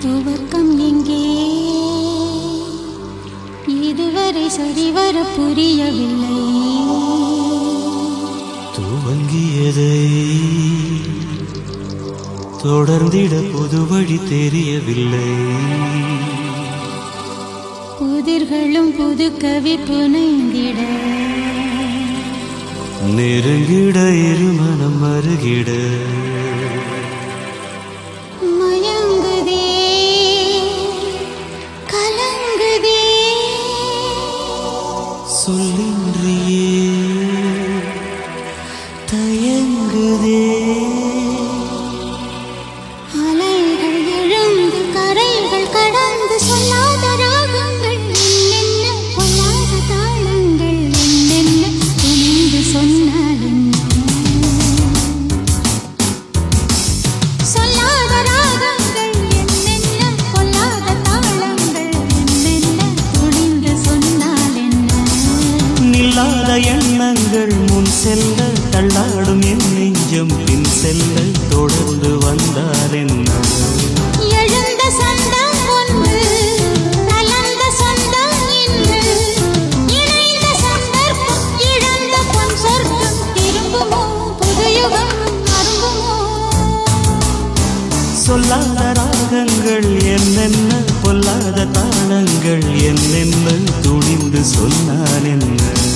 துவக்கம் எங்கே இதுவரை சரிவர புரியவில்லை துவங்கியதை தொடர்ந்திட புது வழி தெரியவில்லை புதிர்களும் புது கவி புனைந்திட நெருங்கிட இருமனம் அருகிட மயங்குதே கலங்குதே சொல்லின்றியே தயங்குதே அலைகள் எழுந்து கரைகள் கடந்து சொல்லாத ராகங்கள் என்னென்ன பொல்லாத தாளங்கள் என்னென்ன துணிந்து சொன்னால் என்ன? சொல்லாத ராகங்கள் என்னென்ன பொல்லாத தாளங்கள் என்னென்ன துணிந்து சொன்னால் என்ன நில்லாத எண்ணங்கள் முன் செல்ல தள்ளாடும் என் நெஞ்சம் பின் செல்ல தொடர்ந்து வந்தார் என்ன எழுந்த சந்தம் ஒன்று கலந்த சொந்தம் இன்று இணைந்த சந்தர்ப்பம் இழந்த பொன் சொர்க்கம் திரும்புமோ புதுயுகம் அரும்புமோ சொல்லாத ராகங்கள் என்னென்ன பொல்லாத தாளங்கள் என்னென்ன துணிந்து சொன்னார் என்ன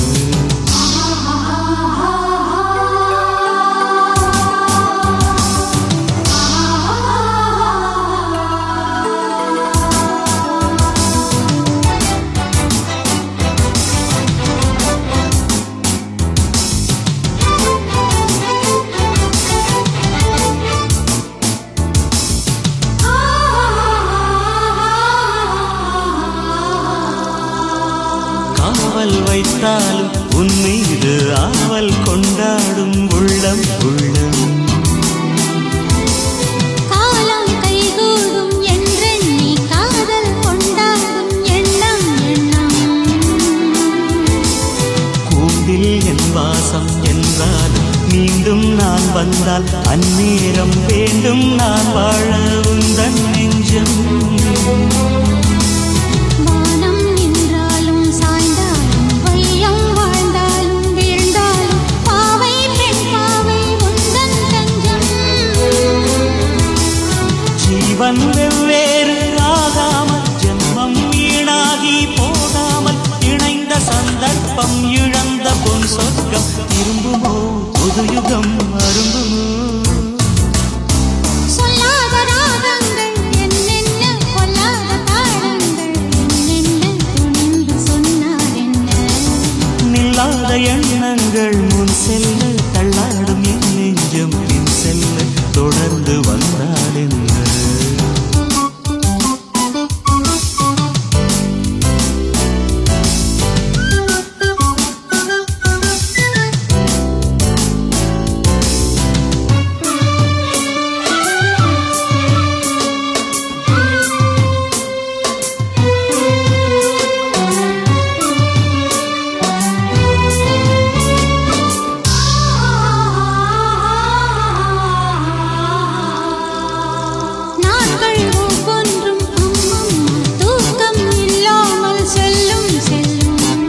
காவல் வைத்தாலும் உன் மீது ஆவல் கொண்டாடும் உள்ளம் உள்ளம் காலம் கைகூடும் என்றெண்ணி காதல் கொண்டாடும் எண்ணம் எண்ணம் கூண்டில் என் வாசம் என்றாலும் மீண்டும் நான் வந்தால் அந்நேரம் வேண்டும் நான் வாழ உந்தன் நெஞ்சம் வானம் நின்றாலும் சாய்ந்தாலும் வையம் வாழ்ந்தாலும் வீழ்ந்தாலும் பாவை பெண் பாவை உந்தன் தஞ்சம் ஜீவன் வெவ்வேறு ஆகாமல் ஜென்மம் வீணாகி போகாமல் இணைந்த சந்தர்ப்பம் இழந்த பொன் சொர்க்கம் திரும்புமோ புது யுகம் அரும்புமோ சொல்லாத ராகங்கள் என்னென்ன கொல்லாத தாளங்கள் என்னென்ன துணிந்து சொன்னார் என்ன நில்லாத எண்ணங்கள் முன் செல்ல தள்ளாடும் என் நெஞ்சம் பின் செல்ல தொடர்ந்து வந்தால் என்ன நாட்கள் ஒவ்வொன்றும் அம்மம்மா தூக்கம் இல்லாமல் செல்லும் செல்லும்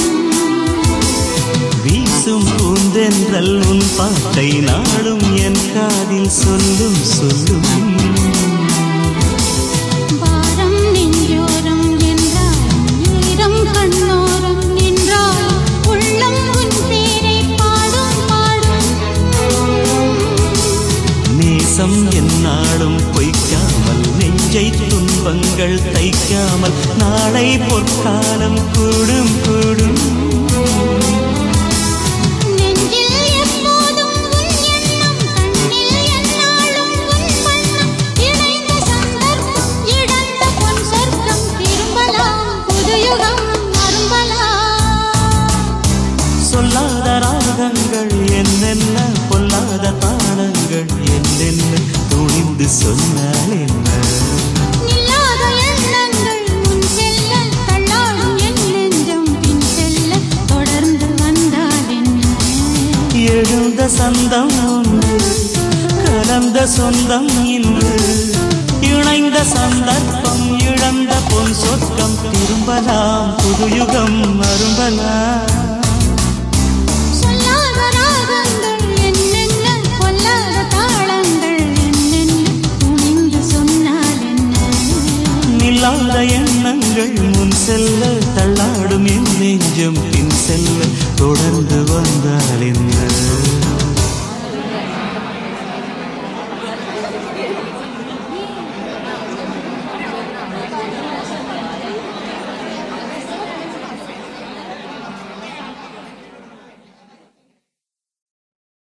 வீசும் பூந்தென்றல் உன் பாட்டை நாடும் என் காதில் சொல்லும் சொல்லும் பாரம் நெஞ்சோரம் என்றாலும் ஈரம் கண்ணோரம் நின்றாலும் உள்ளம் உன் பேரை பாடும் பாடும் நேசம் என்னாலும் பொய்க்காமல் நெஞ்சை துன்பங்கள் தைக்காமல் நாளை பொற்காலம் கூடும் கூடும் நெஞ்சில் எப்போதும் உன் எண்ணம் கண்ணில் எந்நாளும் உன் வண்ணம் இணைந்த சந்தர்ப்பம் இழந்த பொன் சொர்க்கம் திரும்பலாம் புதுயுகம் அரும்பலாம் சொல்லாத ராகங்கள் என்னென்ன பொல்லாத தாளங்கள் என்னென்ன துணிந்து சொன்னால் என்ன நில்லாத எண்ணங்கள் முன் செல்ல தள்ளாடும் என் நெஞ்சம் பின் செல்ல தொடர்ந்து வந்தால் என்ன எழுந்த சந்தம் ஒன்று கலந்த சொந்தம் இன்று இணை வீணாய்ந்த சந்தர்ப்பம் இழந்த பொன் சொர்க்கம் திரும்பலாம் புதுயுகம் அரும்பலாம் சொல்லாத ராகங்கள் என்னென்ன கொல்லாத தாளங்கள் என்னென்ன துணிந்து சொன்னால் என்ன நில்லாத எண்ணங்கள் முன் செல்ல தள்ளாடும் என் நெஞ்சம் பின் செல்ல தொடர்ந்து வந்தால் என்ன